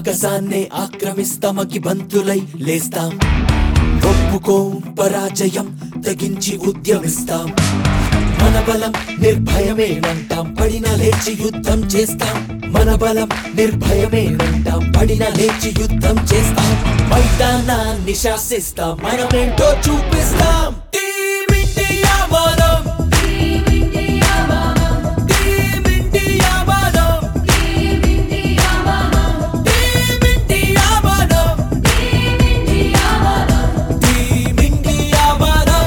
ఆకాశాన్నే ఆక్రమిస్తామకి బంతులై లేస్తాం ఒప్పుకో పరాజయం తెగించి ఉద్యమిస్తాం మన బలం నిర్భయమేనంటాం పడిన లేచి యుద్ధం చేస్తాం మన బలం నిర్భయమేనంటాం పడిన లేచి యుద్ధం చేస్తాం మైదానాన్ని శాసిస్తాం మనమేంటో చూపిస్తాం టీమ్ ఇండియా మనం టీమ్ ఇండియా మనం టీమ్ ఇండియా మనం టీమ్ ఇండియా మనం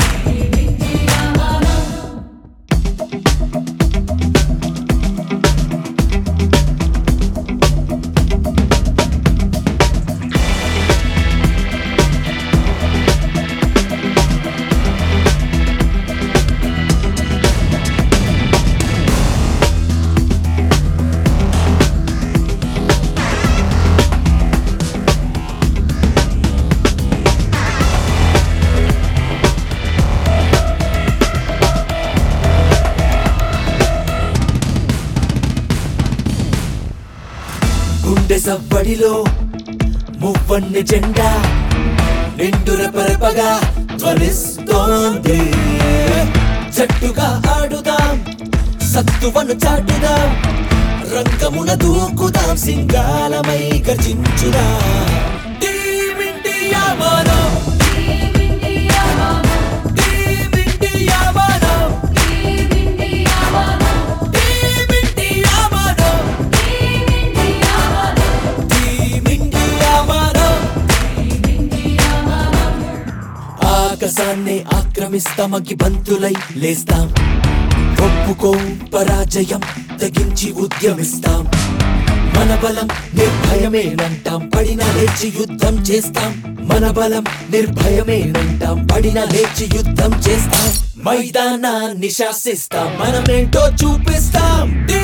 గుండె సవ్వడిలో మువ్వన్నె జెండా నిండుర పరపగా ధ్వనిస్తోంది జట్టుగా ఆడుదాం సత్తువను చాటుదాం రంగమున దూకుదాం సింగాలమై గర్జించుదాం టీమ్ ఇండియా మనం టీమ్ ఇండియా మనం టీమ్ ఇండియా మనం టీమ్ ఇండియా మనం ఆకాశాన్ని ఆక్రమిస్తామకి బంతులై లేస్తాం ఒప్పుకో పరాజయం తెగించి ఉద్యమిస్తాం మన బలం నిర్భయమేనంటాం పడిన లేచి యుద్ధం చేస్తాం మన బలం నిర్భయమేనంటాం పడిన లేచి యుద్ధం చేస్తాం మైదానాన్ని శాసిస్తాం మనమేంటో చూపిస్తాం టీమ్